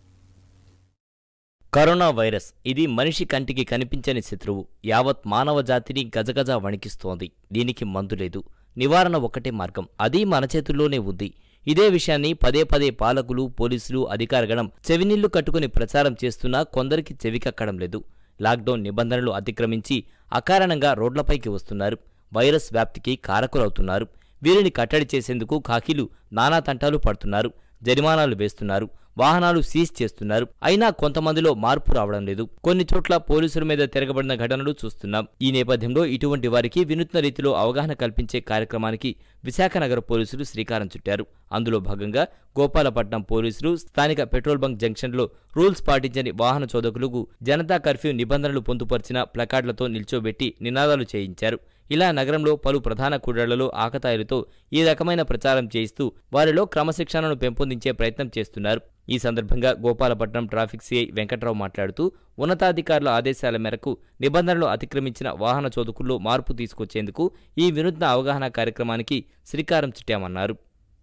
కరోనా వైరస్ ఇది మనిషి కంటికి కనిపించని శత్రువు యావత్ మానవ జాతిని గజగజ వణికిస్తోంది దీనికి మందు లేదు నివారణ ఒకటే మార్గం అది మన చేతుల్లోనే ఉంది ఇదే విషయాన్ని పదే పదే పాలకులు పోలీసులు అధికారగణం చెవినీళ్లు కట్టుకుని ప్రచారం చేస్తున్నా కొందరికి చెవికక్కడం లేదు లాక్డౌన్ నిబంధనలు అతిక్రమించి అకారణంగా రోడ్లపైకి వస్తున్నారు వైరస్ వ్యాప్తికి కారకులవుతున్నారు వీరిని కట్టడి చేసేందుకు ఖాకీలు నానా తంటాలు పడుతున్నారు జరిమానాలు వేస్తున్నారు వాహనాలు సీజ్ చేస్తున్నారు అయినా కొంతమందిలో మార్పు రావడం లేదు కొన్ని చోట్ల పోలీసుల మీద తిరగబడిన ఘటనలు చూస్తున్నాం ఈ నేపథ్యంలో ఇటువంటి వారికి వినూత్న రీతిలో అవగాహన కల్పించే కార్యక్రమానికి విశాఖ నగర పోలీసులు శ్రీకారం చుట్టారు అందులో భాగంగా గోపాలపట్నం పోలీసులు స్థానిక పెట్రోల్ బంక్ జంక్షన్లో రూల్స్ పాటించని వాహన చోదకులకు జనతా కర్ఫ్యూ నిబంధనలు పొందుపరిచిన ప్లకార్డులతో నిల్చోబెట్టి నినాదాలు చేయించారు ఇలా నగరంలో పలు ప్రధాన కూడళ్లలో ఆకతాయిలతో ఈ రకమైన ప్రచారం చేయిస్తూ వారిలో క్రమశిక్షణను పెంపొందించే ప్రయత్నం చేస్తున్నారు ఈ సందర్భంగా గోపాలపట్నం ట్రాఫిక్ సిఐ వెంకట్రావు మాట్లాడుతూ ఉన్నతాధికారుల ఆదేశాల మేరకు నిబంధనలు అతిక్రమించిన వాహన చోదకుల్లో మార్పు తీసుకొచ్చేందుకు ఈ వినూత్న అవగాహన కార్యక్రమానికి శ్రీకారం చుట్టామన్నారు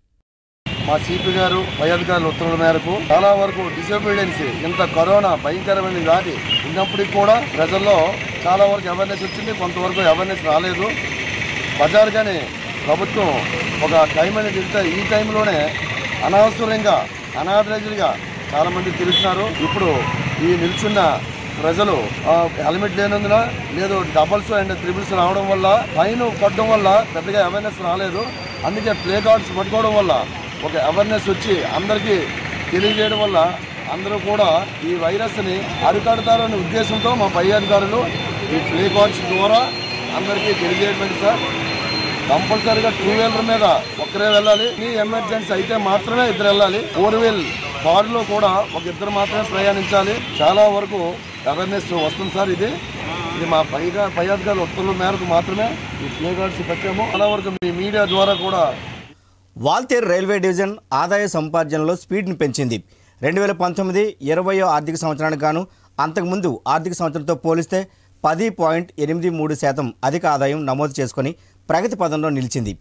మా సిపి గారు పై అధికారుల ఉత్తర్వుల మేరకు చాలా వరకు డిసబిలియన్సీ ఇంత కరోనా భయంకరమైన వ్యాధి ఉన్నప్పటికీ కూడా ప్రజల్లో చాలా వరకు అవేర్నెస్ వచ్చింది కొంతవరకు అవేర్నెస్ రాలేదు బజార్గానే ప్రభుత్వం ఒక టైం అనేది ఇస్తే ఈ టైంలోనే అనవసరంగా అనాథరైజ్డ్గా చాలామంది తిరుగుతున్నారు ఇప్పుడు ఈ నిల్చున్న ప్రజలు ఆ, హెల్మెట్ లేనందున లేదు డబల్స్ అండ్ త్రిబుల్స్ రావడం వల్ల ఫైన్ కొట్టడం వల్ల పెద్దగా అవేర్నెస్ రాలేదు అందుకే ప్లే కార్డ్స్ పట్టుకోవడం వల్ల ఒక అవేర్నెస్ వచ్చి అందరికీ తెలియజేయడం వల్ల అందరూ కూడా ఈ వైరస్ని అరికడతారనే ఉద్దేశంతో మా పై అధికారులు ఈ ప్లే కార్డ్స్ ద్వారా అందరికీ తెలియజేయడం సార్ కంపల్సరీగా టూ వీలర్ మీద ఒక్కరే వెళ్ళాలి ఈ ఎమర్జెన్సీ అయితే మాత్రమే ఇద్దరు వెళ్ళాలి ఫోర్ వీల్ కారులో కూడా ఒక ఇద్దరు మాత్రమే ప్రయాణించాలి చాలా వరకు అవేర్నెస్ వస్తుంది సార్ ఇది ఇది మా పైగా పై అధికారుల ఉత్తర్వుల మేరకు మాత్రమే ఈ ప్లే కార్డ్స్ పెట్టాము చాలా వరకు మీ మీడియా ద్వారా కూడా వాల్తేరు రైల్వే డివిజన్ ఆదాయ సముపార్జనలో స్పీడ్ని పెంచింది రెండు వేల పంతొమ్మిది ఇరవయో ఆర్థిక సంవత్సరానికి గాను అంతకుముందు ఆర్థిక సంవత్సరంతో పోలిస్తే పది పాయింట్ ఎనిమిది మూడు శాతం అధిక ఆదాయం నమోదు చేసుకొని ప్రగతి పదంలో నిలిచింది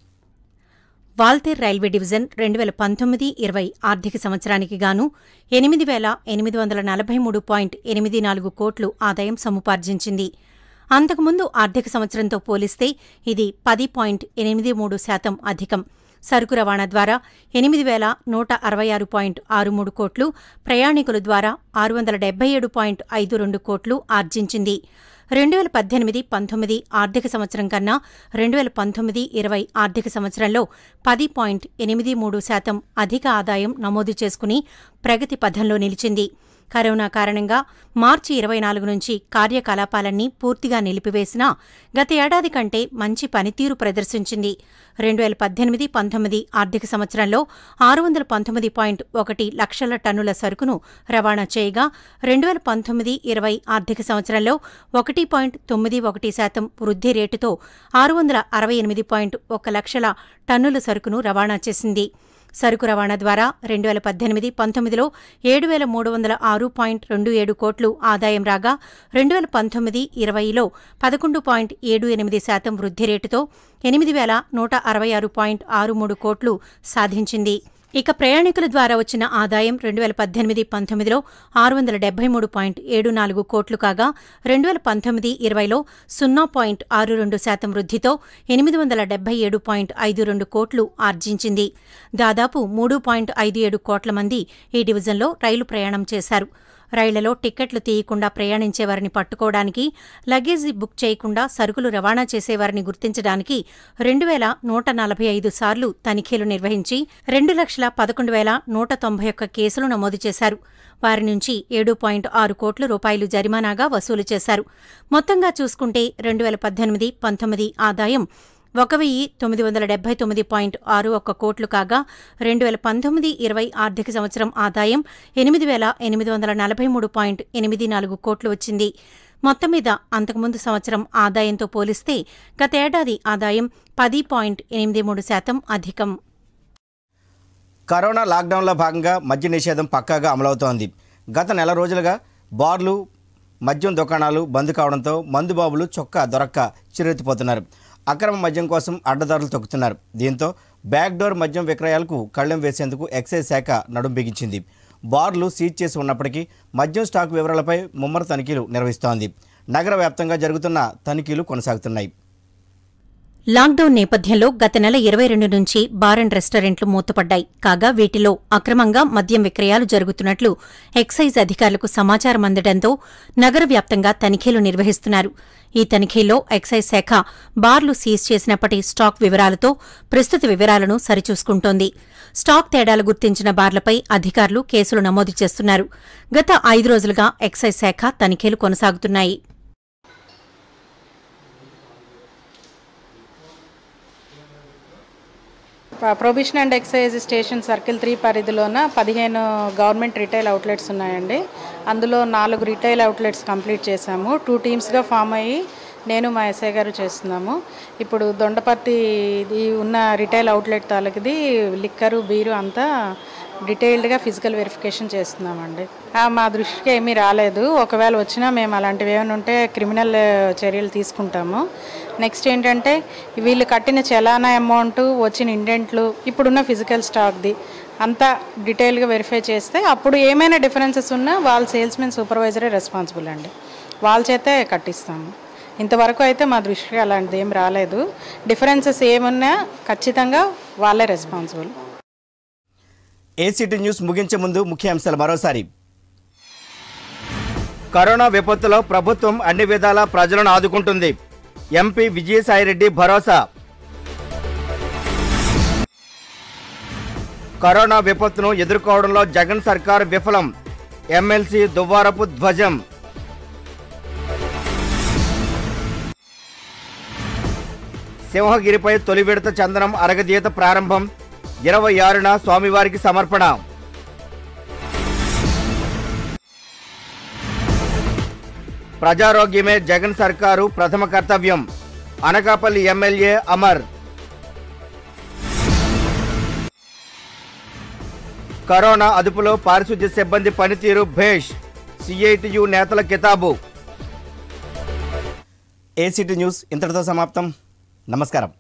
వాల్తేర్ రైల్వే డివిజన్ రెండు వేల పంతొమ్మిది ఇరవై ఆర్థిక సంవత్సరానికి గాను ఎనిమిది వేల ఎనిమిది వందల నలభై మూడు పాయింట్ ఎనిమిది నాలుగు కోట్లు ఆదాయం సముపార్జించింది అంతకుముందు ఆర్థిక సంవత్సరంతో పోలిస్తే ఇది పది పాయింట్ ఎనిమిది మూడు శాతం అధికం సరుకు రవాణా ద్వారా ఎనిమిది వేల నూట అరవై ఆరు పాయింట్ ఆరు మూడు కోట్లు ప్రయాణికుల ద్వారా ఆరు వందల డెబ్బై ఏడు పాయింట్ ఐదు రెండు కోట్లు ఆర్జించింది రెండు వేల పద్దెనిమిది పంతొమ్మిది ఆర్థిక సంవత్సరం కన్నా రెండు వేల పంతొమ్మిది ఇరవై ఆర్థిక సంవత్సరంలో పది పాయింట్ ఎనిమిది మూడు శాతం అధిక ఆదాయం నమోదు చేసుకుని ప్రగతి పథంలో నిలిచింది కరోనా కారణంగా మార్చి ఇరవై నాలుగు నుంచి కార్యకలాపాలన్నీ పూర్తిగా నిలిపివేసినా గత ఏడాది కంటే మంచి పనితీరు ప్రదర్శించింది రెండు వేల పద్దెనిమిది పంతొమ్మిది ఆర్థిక సంవత్సరంలో ఆరు వందల పంతొమ్మిది పాయింట్ ఒకటి లక్షల టన్నుల సరుకును రవాణా చేయగా రెండు వేల పంతొమ్మిది ఇరవై ఆర్థిక సంవత్సరంలో ఒకటి పాయింట్ తొమ్మిది ఒకటి శాతం వృద్ధి రేటుతో ఆరు వందల అరవై ఎనిమిది పాయింట్ ఒక లక్షల టన్నుల సరుకును రవాణా చేసింది సరుకు రవాణా ద్వారా రెండు వేల పద్దెనిమిది పంతొమ్మిదిలో ఏడు వేల మూడు వందల ఆరు పాయింట్ రెండు ఏడు కోట్లు ఆదాయం రాగా రెండు వేల పంతొమ్మిది ఇరవైలో పదకొండు పాయింట్ ఏడు ఎనిమిది శాతం వృద్ధి రేటుతో ఎనిమిది వేల నూట అరవై ఆరు పాయింట్ ఆరు మూడు కోట్లు సాధించింది ఇక ప్రయాణికుల ద్వారా వచ్చిన ఆదాయం రెండు వేల పద్దెనిమిది పంతొమ్మిదిలో ఆరు వందల డెబ్బై మూడు పాయింట్ ఏడు నాలుగు కోట్లు కాగా రెండు వేల పంతొమ్మిది ఇరవైలో సున్నా పాయింట్ ఆరు రెండు శాతం వృద్ధితో ఎనిమిది వందల డెబ్బై ఏడు పాయింట్ ఐదు రెండు కోట్లు ఆర్జించింది దాదాపు మూడు పాయింట్ ఐదు ఏడు కోట్ల మంది ఈ డివిజన్లో రైలు ప్రయాణం చేశారు రైళ్లలో టిక్కెట్లు తీయకుండా ప్రయాణించేవారిని పట్టుకోవడానికి లగేజ్ బుక్ చేయకుండా సరుకులు రవాణా చేసేవారిని గుర్తించడానికి రెండు వేల నూట నలభై ఐదు సార్లు తనిఖీలు నిర్వహించి రెండు లక్షల పదకొండు వేల నూట తొంభై ఒక్క కేసులు నమోదు చేశారు వారి నుంచి ఏడు పాయింట్ ఆరు కోట్ల రూపాయలు జరిమానాగా వసూలు చేశారు మొత్తంగా చూసుకుంటే రెండు వేల పద్దెనిమిది పంతొమ్మిది ఆదాయం ఒక వెయ్యి తొమ్మిది వందల డెబ్బై తొమ్మిది పాయింట్ ఆరు ఒక్క కోట్లు కాగా రెండు వేల పంతొమ్మిది ఇరవై ఆర్థిక సంవత్సరం ఆదాయం ఎనిమిది వేల ఎనిమిది వందల నలభై మూడు పాయింట్ ఎనిమిది నాలుగు కోట్లు వచ్చింది మొత్తం మీద అంతకుముందు సంవత్సరం ఆదాయంతో పోలిస్తే గతేడాది ఆదాయం పది పాయింట్ ఎనిమిది మూడు శాతం అధికం కరోనా లాక్డౌన్లో భాగంగా మద్య నిషేధం పక్కాగా అమలవుతోంది గత నెల రోజులుగా బార్లు మద్యం దుకాణాలు బంద్ కావడంతో మందుబాబులు చొక్కా దొరక్క చిరెత్తిపోతున్నారు అక్రమ మద్యం కోసం అడ్డదారులు తొక్కుతున్నారు దీంతో బ్యాక్డోర్ మద్యం విక్రయాలకు కళ్ళెం వేసేందుకు ఎక్సైజ్ శాఖ నడుం బిగించింది బార్లు సీజ్ చేసి ఉన్నప్పటికీ మద్యం స్టాక్ వివరాలపై ముమ్మర తనిఖీలు నిర్వహిస్తోంది నగర వ్యాప్తంగా జరుగుతున్న తనిఖీలు కొనసాగుతున్నాయి లాక్డౌన్ నేపథ్యంలో గత నెల ఇరవై రెండు నుంచి బార్ అండ్ రెస్టారెంట్లు మూతపడ్డాయి కాగా వీటిలో అక్రమంగా మద్యం విక్రయాలు జరుగుతున్నట్లు ఎక్సైజ్ అధికారులకు సమాచారం అందడంతో నగర వ్యాప్తంగా తనిఖీలు నిర్వహిస్తున్నారు ఈ తనిఖీల్లో ఎక్సైజ్ శాఖ బార్లు సీజ్ చేసినప్పటి స్టాక్ వివరాలతో ప్రస్తుత వివరాలను సరిచూసుకుంటోంది స్టాక్ తేడాలు గుర్తించిన బార్లపై అధికారులు కేసులు నమోదు చేస్తున్నారు గత ఐదు రోజులుగా ఎక్సైజ్ శాఖ తనిఖీలు కొనసాగుతున్నాయి prohibition and excise station circle three పరిధిలోన పదిహేను గవర్నమెంట్ రిటైల్ అవుట్లెట్స్ ఉన్నాయండి అందులో నాలుగు రిటైల్ అవుట్లెట్స్ కంప్లీట్ చేశాము టూ టీమ్స్గా ఫామ్ అయ్యి నేను మా ఎస్ఐ గారు చేస్తున్నాము ఇప్పుడు దొండపర్తి ఇది ఉన్న రిటైల్ అవుట్లెట్ తాలూకుది లిక్కరు బీరు అంతా డీటెయిల్డ్గా ఫిజికల్ వెరిఫికేషన్ చేస్తున్నామండి ఆ, మా దృష్టికి ఏమీ రాలేదు ఒకవేళ వచ్చినా మేము అలాంటివి ఏమైనా ఉంటే క్రిమినల్ చర్యలు తీసుకుంటాము నెక్స్ట్ ఏంటంటే వీళ్ళు కట్టిన చలానా అమౌంట్ వచ్చిన ఇండెంట్లు ఇప్పుడున్న ఫిజికల్ స్టాక్ది అంతా డీటెయిల్గా వెరిఫై చేస్తే అప్పుడు ఏమైనా డిఫరెన్సెస్ ఉన్నా వాళ్ళ సేల్స్మెన్ సూపర్వైజరే రెస్పాన్సిబుల్ అండి వాళ్ళ చేతే కట్టిస్తాము ఇంతవరకు అయితే మా దృష్టికి అలాంటిది ఏం రాలేదు డిఫరెన్సెస్ ఏమున్నా ఖచ్చితంగా వాళ్ళే రెస్పాన్సిబుల్ ఏసీటీ న్యూస్ ముగించే ముందు ముఖ్యాంశాలు మరోసారి కరోనా విపత్తులో ప్రభుత్వం అన్ని విధాలా ప్రజలను ఆదుకుంటుంది ఎంపీ విజయసాయిరెడ్డి భరోసా కరోనా విపత్తును ఎదుర్కోవడంలో జగన్ సర్కార్ విఫలం ఎమ్మెల్సీ దువ్వారపు ధ్వజం సింహగిరిపై తొలి విడత చందనం అరగదీత ప్రారంభం ఇరవై ఆరున స్వామివారికి సమర్పణ ప్రజారోగ్యమే జగన్ సర్కారు ప్రథమ కర్తవ్యం అనకాపల్లి ఎమ్మెల్యే అమర్ కరోనా అదుపులో పారిశుద్ధ్య సిబ్బంది పనితీరు భేష్ సిఐటియు నేతల కితాబు ఏసీటీ న్యూస్ ఇంతటితో సమాప్తం నమస్కారం